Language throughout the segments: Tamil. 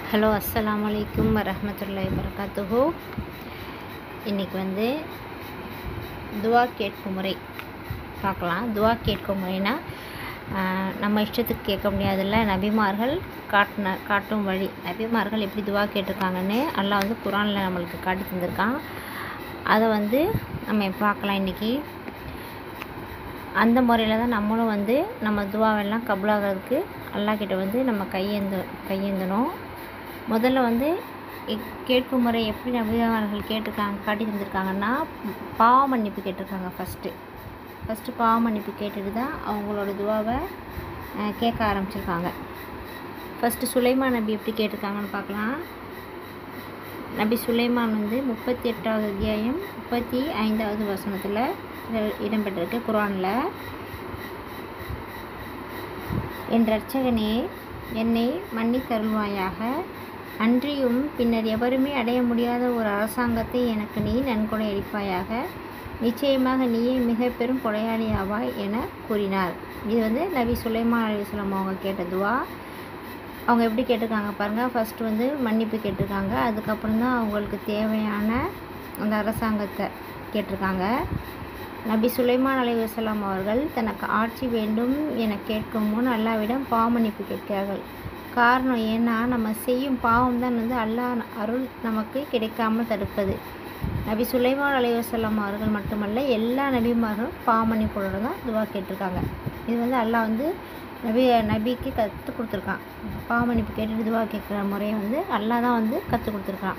ஹலோ அஸ்ஸலாமு அலைக்கும் வரஹ்மத்துல்லாஹி வரகாத்துஹு இன்றைக்கி வந்து துவா கேட்கும் முறை பார்க்கலாம் துவா கேட்கும் முறைனா ஆஹ், நம்ம இஷ்டத்துக்கு கேட்க முடியாதுல்ல நபிமார்கள் காட்டின காட்டும் வழி நபிமார்கள் எப்படி துவா கேட்டிருக்காங்கன்னு அல்லாஹ் வந்து குரானில் நம்மளுக்கு காட்டி தந்திருக்கான் அதை வந்து நம்ம பார்க்கலாம் இன்றைக்கி அந்த முறையில் தான் நம்மளும் வந்து நம்ம துவாவெல்லாம் கபுலாகிறதுக்கு அல்லாஹ் கிட்ட வந்து நம்ம கையேந்து கையேந்தணும் முதல்ல வந்து இக்- கேட்கும் முறை எப்படி நபிமார்கள் கேட்டிருக்காங்க காட்டி தந்திருக்காங்கன்னா பாவ மன்னிப்பு கேட்டிருக்காங்க ஃபஸ்ட்டு ஃபஸ்ட்டு பாவ மன்னிப்பு கேட்டுட்டு தான் அவங்களோட துவாவை அஹ், கேட்க ஆரம்பிச்சிருக்காங்க ஃபஸ்ட்டு சுலைமான் நபி எப்படி கேட்டிருக்காங்கன்னு பார்க்கலாம் நபி சுலைமான் வந்து முப்பத்தி எட்டாவது அத்தியாயம் முப்பத்தி ஐந்தாவது வசனத்தில் இடம்பெற்றிருக்கு குரானில் என் இரட்சகனே என்னை மன்னித் தருள்வாயாக அன்றியும் பின்னர் எவருமே அடைய முடியாத ஒரு அரசாங்கத்தை எனக்கு நீ நன்கொடை அளிப்பாயாக நிச்சயமாக நீயே மிக பெரும் கொடையாளி ஆவாய் என கூறினார் இது வந்து நபி சுலைமான் அலிஸ்லாம் அவங்க கேட்ட துவா அவங்க எப்படி கேட்டிருக்காங்க பாருங்கள் ஃபஸ்ட்டு வந்து மன்னிப்பு கேட்டிருக்காங்க அதுக்கப்புறம் தான் அவங்களுக்கு தேவையான அந்த அரசாங்கத்தை கேட்டிருக்காங்க நபி சுலைமான் அலைவசலாம் அவர்கள் தனக்கு ஆட்சி வேண்டும் என கேட்கும் முன் அல்லாவிடம் பாவமன்னிப்பு கேட்கிறார்கள் காரணம் ஏன்னா நம்ம செய்யும் பாவம் தான் வந்து அல்லாஹ் அருள் நமக்கு கிடைக்காமல் தடுப்பது நபி சுலைமான் அலைவசல்லாம் அவர்கள் மட்டுமல்ல எல்லா நபிமார்களும் பாவமன்னிப்போட தான் துவா கேட்டிருக்காங்க இது வந்து அல்லாஹ் வந்து நபி நபிக்கு கற்றுக் கொடுத்துருக்கான் பாவமன்னிப்பு கேட்டுட்டு துவா கேட்குற முறையை வந்து அல்லாஹ் தான் வந்து கற்றுக் கொடுத்துருக்கான்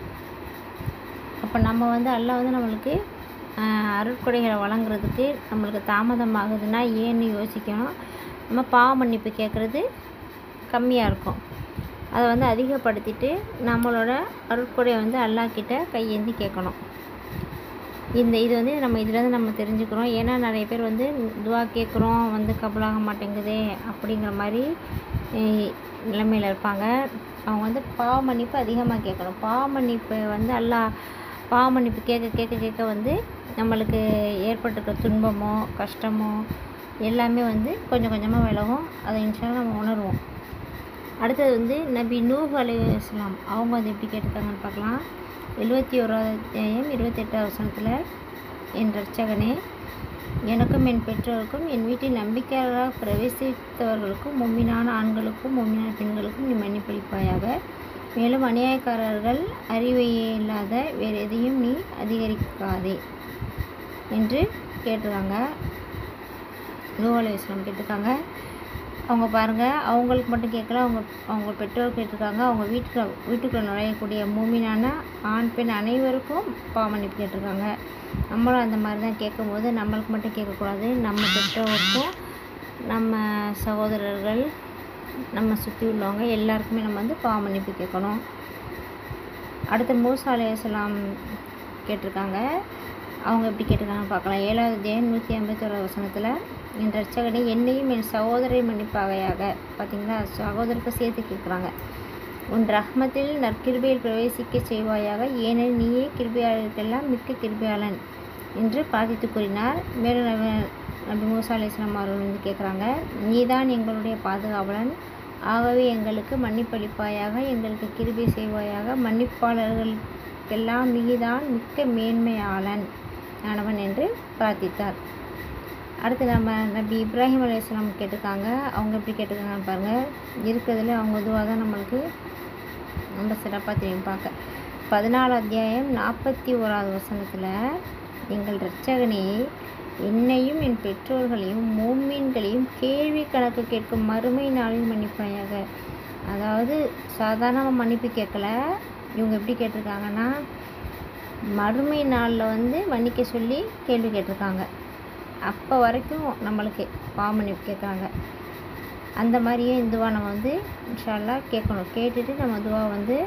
அப்போ நம்ம வந்து அல்லாஹ் வந்து நம்மளுக்கு ஆஹ், அருட்கொடைகளை வழங்குறதுக்கு நம்மளுக்கு தாமதமாகுதுன்னா ஏன்னு யோசிக்கணும் நம்ம பாவ மன்னிப்பு கேட்குறது கம்மியாக இருக்கும் அதை வந்து அதிகப்படுத்திட்டு நம்மளோட அருட்கொடையை வந்து அல்லாஹ் கிட்ட கையேந்தி கேட்கணும் இந்த இது வந்து நம்ம இதுலேருந்து நம்ம தெரிஞ்சுக்கிறோம் ஏன்னா நிறைய பேர் வந்து துவா கேட்குறோம் வந்து கபலாக மாட்டேங்குதே அப்படிங்கிற மாதிரி அஹ், நிலைமையில் இருப்பாங்க அவங்க வந்து பாவ மன்னிப்பு அதிகமாக கேட்கணும் பாவ மன்னிப்பு வந்து அல்லாஹ் பாவ மன்னிப்பு கேட்க கேட்க கேட்க வந்து நம்மளுக்கு ஏற்பட்டிருக்க துன்பமோ கஷ்டமோ எல்லாமே வந்து கொஞ்சம் கொஞ்சமாக விலகும் அதை இன்ஷால்லாம் நம்ம உணர்வோம் அடுத்தது வந்து நபி நூஹ் அலைஹிஸ்ஸலாம் அவங்க வந்து எப்படி கேட்டிருக்காங்கன்னு பார்க்கலாம் எழுபத்தி ஓராவது அத்தியாயம் இருபத்தெட்டாவது வசனத்தில் என் ரட்சகனே எனக்கும் என் பெற்றோருக்கும் என் வீட்டில் நம்பிக்கையாக பிரவேசித்தவர்களுக்கும் மும்மினான ஆண்களுக்கும் மும்மினான பெண்களுக்கும் நீ மன்னிப்பளிப்பாயாக மேலும் அநியாயக்காரர்கள் அறிவையே இல்லாத வேறு எதையும் நீ அதிகரிக்காதே என்று கேட்டிருக்காங்க நூ அலைஹிஸ்ஸலாம் கேட்டிருக்காங்க அவங்க பாருங்கள் அவங்களுக்கு மட்டும் கேட்கல அவங்க அவங்க பெற்றோர் கேட்டிருக்காங்க அவங்க வீட்டுக்கு வீட்டுக்குள்ளே நுழையக்கூடிய மூமினான ஆண் பெண் அனைவருக்கும் பாவமன்னிப்பு கேட்டிருக்காங்க நம்மளும் அந்த மாதிரி தான் கேட்கும்போது நம்மளுக்கு மட்டும் கேட்கக்கூடாது நம்ம பெற்றோருக்கும் நம்ம சகோதரர்கள் நம்ம சுற்றி உள்ளவங்க எல்லாருக்குமே நம்ம வந்து பாவமன்னிப்பு கேட்கணும் அடுத்து மூசா அலையாம் கேட்டிருக்காங்க அவங்க எப்படி கேட்டிருக்காங்கன்னு பார்க்கலாம் ஏழாவது தேன் நூற்றி ஐம்பத்தோரு வசனத்தில் என் ரட்சகனை என்னையும் என் சகோதரை மன்னிப்பாகையாக பார்த்தீங்களா சகோதரருக்கு சேர்த்து கேட்குறாங்க உன் ரஹ்மத்தில் நற்கிருபையில் பிரவேசிக்க செய்வாயாக ஏனெனில் நீயே கிருபையாளருக்கெல்லாம் மிக்க கிருபையாளன் என்று பிரார்த்தித்து கூறினார் மேலும் நபி நபி மூசா அலி இஸ்லாம் அவர்கள் வந்து கேட்குறாங்க நீதான் எங்களுடைய பாதுகாவலன் ஆகவே எங்களுக்கு மன்னிப்பளிப்பாயாக எங்களுக்கு கிருபை செய்வாயாக மன்னிப்பாளர்களுக்கெல்லாம் நீதான் மிக்க மேன்மையாளன் ஆனவன் என்று பிரார்த்தித்தார் அடுத்து நம்ம நபி இப்ராஹிம் அலையாம் கேட்டிருக்காங்க அவங்க எப்படி கேட்டிருக்காங்கன்னு பாருங்கள் இருக்கிறதுல அவங்க இதுவாக தான் நம்மளுக்கு ரொம்ப சிறப்பாக தெரியும் பார்க்க பதினாலு அத்தியாயம் நாற்பத்தி ஓராவது வசனத்தில் எங்கள் இரட்சகனே என்னையும் என் பெற்றோர்களையும் மூமீன்களையும் கேள்வி கணக்கு கேட்கும் மறுமை நாளில் மன்னிப்பாயாக அதாவது சாதாரணமாக மன்னிப்பு கேட்கல இவங்க எப்படி கேட்டிருக்காங்கன்னா மறுமை நாளில் வந்து மன்னிக்க சொல்லி கேள்வி கேட்டிருக்காங்க அப்போ வரைக்கும் நம்மளுக்கு பாவமன்னிப்பு கேட்குறாங்க அந்த மாதிரியே இந்த துவா நம்ம வந்து இன்ஷால்லா கேட்கணும் கேட்டுட்டு நம்ம துவா வந்து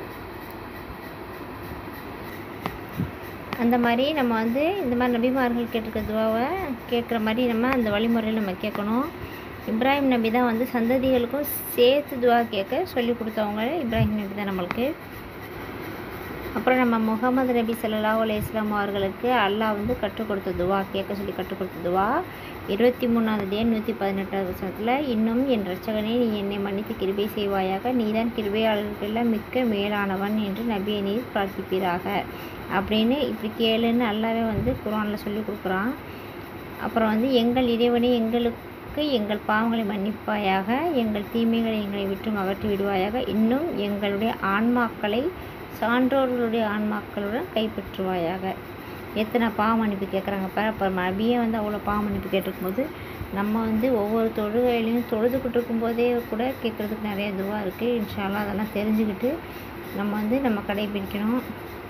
அந்த மாதிரி நம்ம வந்து இந்த மாதிரி நபிமார்கள் கேட்டிருக்க துவாவை கேட்குற மாதிரி நம்ம அந்த வழிமுறையில் நம்ம கேட்கணும் இப்ராஹிம் நபி தான் வந்து சந்ததிகளுக்கும் சேர்த்து துவா கேட்க சொல்லி கொடுத்தவங்க இப்ராஹிம் நபி தான் நம்மளுக்கு அப்புறம் நம்ம முகமது நபி ஸல்லல்லாஹு அலைஹி வஸல்லம் அவர்களுக்கு அல்லாஹ் வந்து கற்றுக் கொடுத்த துவா கேட்க சொல்லி கற்றுக் கொடுத்த துவா இருபத்தி மூணாவது டே நூற்றி பதினெட்டாவது வருஷத்தில் இன்னும் என் ரட்சகனே நீ என்னை மன்னித்து கிருபை செய்வாயாக நீதான் கிருபையாளர்களில் மிக்க மேலானவன் என்று நபியை நீர் பிரார்த்திப்பீராக அப்படின்னு இப்படி கேளுன்னு அல்லாவே வந்து குரானில் சொல்லி கொடுக்குறான் அப்புறம் வந்து எங்கள் இறைவனே எங்களுக்கு எங்கள் பாவங்களை மன்னிப்பாயாக எங்கள் தீமைகளை எங்களை விட்டு அகற்றி விடுவாயாக இன்னும் எங்களுடைய ஆன்மாக்களை சான்றோர்களுடைய ஆன்மாக்களுடன் கைப்பற்றுவாயாக எத்தனை பாவ மன்னிப்பு கேட்குறாங்க பாரு அப்போ நபியே வந்து அவ்வளோ பாவ மன்னிப்பு கேட்டிருக்கும்போது நம்ம வந்து ஒவ்வொரு தொழுகையிலையும் தொழுதுகிட்டு இருக்கும்போதே கூட கேட்குறதுக்கு நிறைய இதுவாக இருக்குது இன்ஷால்லா அதெல்லாம் தெரிஞ்சுக்கிட்டு நம்ம வந்து நம்ம கடைபிடிக்கணும்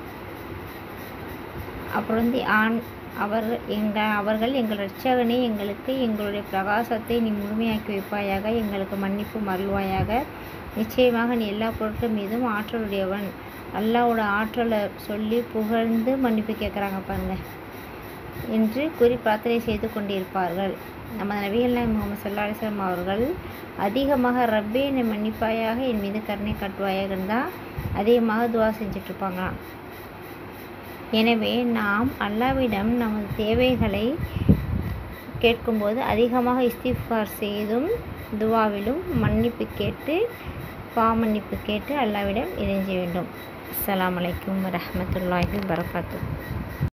அப்புறம் வந்து ஆண் அவர் எங்கள் அவர்கள் எங்கள் ரட்சகனே எங்களுக்கு எங்களுடைய பிரகாசத்தை நீ முழுமையாக்கி வைப்பாயாக எங்களுக்கு மன்னிப்பு மருள்வாயாக நிச்சயமாக நீ எல்லா பொருட்கள் மீதும் ஆற்றலுடையவன் அல்லாவோட ஆற்றலை சொல்லி புகழ்ந்து மன்னிப்பு கேட்குறாங்க பாருங்க என்று கூறி பிரார்த்தனை செய்து கொண்டிருப்பார்கள் நம்ம நபிகள் நாயகம் முகமது சல்லா அலிஸ்லாம் அவர்கள் அதிகமாக ரப்பே என்னை மன்னிப்பாயாக என் மீது கருணை காட்டுவாயாக தான் அதிகமாக துவா செஞ்சிட்ருப்பாங்களாம் எனவே நாம் அல்லாவிடம் நமது தேவைகளை கேட்கும்போது அதிகமாக இஸ்திஃபார் செய்தும் துவாவிலும் மன்னிப்பு கேட்டு பாமன்னிப்பு கேட்டு அல்லாவிடம் இறைஞ்ச வேண்டும் அஸ்ஸலாமு அலைக்கும் வரஹ்மத்துல்லாஹி வரகாத்து